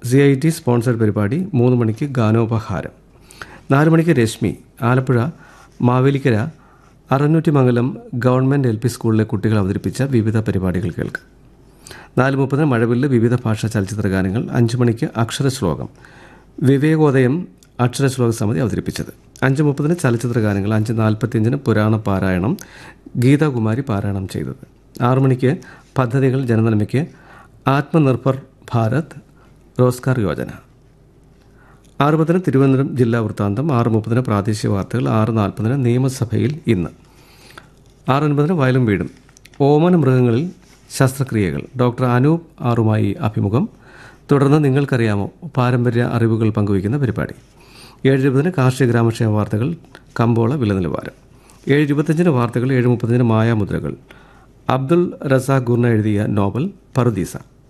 C I T sponsored പരിപാടി മൂന്ന് മണിക്ക് ഗാനോപഹാരം നാല് മണിക്ക് രശ്മി ആലപ്പുഴ മാവേലിക്കര അറുന്നൂറ്റി മംഗലം ഗവൺമെൻറ് എൽ പി സ്കൂളിലെ കുട്ടികൾ അവതരിപ്പിച്ച വിവിധ പരിപാടികൾ കേൾക്കാം നാല് മുപ്പതിന് മഴവില്ല് വിവിധ ഭാഷാ ചലച്ചിത്ര ഗാനങ്ങൾ അഞ്ച് മണിക്ക് അക്ഷരശ്ലോകം വിവേകോദയം അക്ഷരശ്ലോക സമിതി അവതരിപ്പിച്ചത് അഞ്ച് മുപ്പതിന് ചലച്ചിത്ര ഗാനങ്ങൾ അഞ്ച് നാൽപ്പത്തിയഞ്ചിന് പുരാണ പാരായണം ഗീതാകുമാരി പാരായണം ചെയ്തത് ആറു മണിക്ക് പദ്ധതികൾ ജനനന്മയ്ക്ക് ആത്മനിർഭർ ഭാരത് റോസ്കാർ യോജന ആറ് പത്തിന് തിരുവനന്തപുരം ജില്ലാ വൃത്താന്തം ആറ് മുപ്പതിന് പ്രാദേശിക വാർത്തകൾ ആറ് നാൽപ്പതിന് നിയമസഭയിൽ ഇന്ന് ആറ് അൻപതിന് വയലും വീടും ഓമന മൃഗങ്ങളിൽ ശസ്ത്രക്രിയകൾ ഡോക്ടർ അനൂപ് ആറുമായി അഭിമുഖം തുടർന്ന് നിങ്ങൾക്കറിയാമോ പാരമ്പര്യ അറിവുകൾ പങ്കുവയ്ക്കുന്ന പരിപാടി ഏഴ് ഇരുപതിന് കാർഷിക ഗ്രാമക്ഷേമ വാർത്തകൾ കമ്പോള വില നിലവാരം ഏഴ് ഇരുപത്തഞ്ചിന് വാർത്തകൾ ഏഴ് മുപ്പത്തഞ്ചിന് മായാമുദ്രകൾ അബ്ദുൾ റസാഖ് ഗുർണ എഴുതിയ നോവൽ പറുദീസ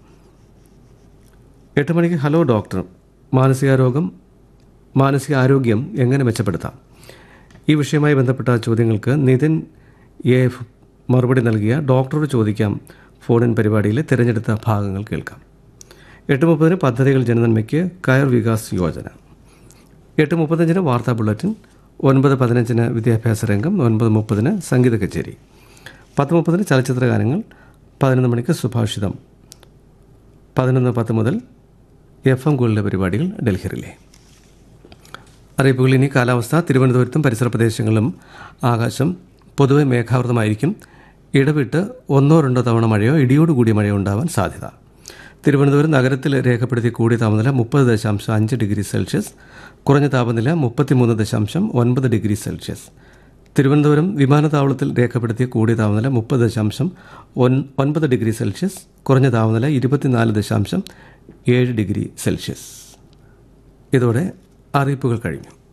എട്ട് മണിക്ക് ഹലോ ഡോക്ടർ മാനസികാരോഗം മാനസികാരോഗ്യം എങ്ങനെ മെച്ചപ്പെടുത്താം ഈ വിഷയവുമായി ബന്ധപ്പെട്ട ചോദ്യങ്ങൾക്ക് നിതിൻ എ എഫ് മറുപടി നൽകിയ ഡോക്ടറോട് ചോദിക്കാം ഫോണിൻ പരിപാടിയിലെ തിരഞ്ഞെടുത്ത ഭാഗങ്ങൾ കേൾക്കാം എട്ട് മുപ്പതിന് പദ്ധതികൾ ജനനന്മയ്ക്ക് കയർ വികാസ് യോജന എട്ട് മുപ്പത്തഞ്ചിന് വാർത്താ ബുള്ളറ്റിൻ ഒൻപത് പതിനഞ്ചിന് വിദ്യാഭ്യാസ രംഗം ഒൻപത് മുപ്പതിന് സംഗീത കച്ചേരി പത്ത് മുപ്പതിന് ചലച്ചിത്ര ഗാനങ്ങൾ പതിനൊന്ന് മണിക്ക് സുഭാഷിതം പതിനൊന്ന് പത്ത് മുതൽ എഫ് എം ഗോളിലെ പരിപാടികൾ ഡൽഹിയിലെ അറിയിപ്പുകൾ ഇനി കാലാവസ്ഥ തിരുവനന്തപുരത്തും പരിസര പ്രദേശങ്ങളിലും ആകാശം പൊതുവെ മേഘാവൃതമായിരിക്കും ഇടവിട്ട് ഒന്നോ രണ്ടോ തവണ മഴയോ ഇടിയോടുകൂടിയ മഴയോ ഉണ്ടാവാൻ സാധ്യത തിരുവനന്തപുരം നഗരത്തിൽ രേഖപ്പെടുത്തിയ കൂടിയ താപനില മുപ്പത് ദശാംശം അഞ്ച് ഡിഗ്രി സെൽഷ്യസ് കുറഞ്ഞ താപനില മുപ്പത്തിമൂന്ന് ദശാംശം ഒൻപത് ഡിഗ്രി സെൽഷ്യസ് തിരുവനന്തപുരം വിമാനത്താവളത്തിൽ രേഖപ്പെടുത്തിയ കൂടിയ താപനില മുപ്പത് ദശാംശം ഒൻപത് ഡിഗ്രി സെൽഷ്യസ് കുറഞ്ഞ താപനില ഇരുപത്തിനാല് ദശാംശം ഏഴ് ഡിഗ്രി സെൽഷ്യസ് ഇതോടെ അറിയിപ്പുകൾ കഴിഞ്ഞു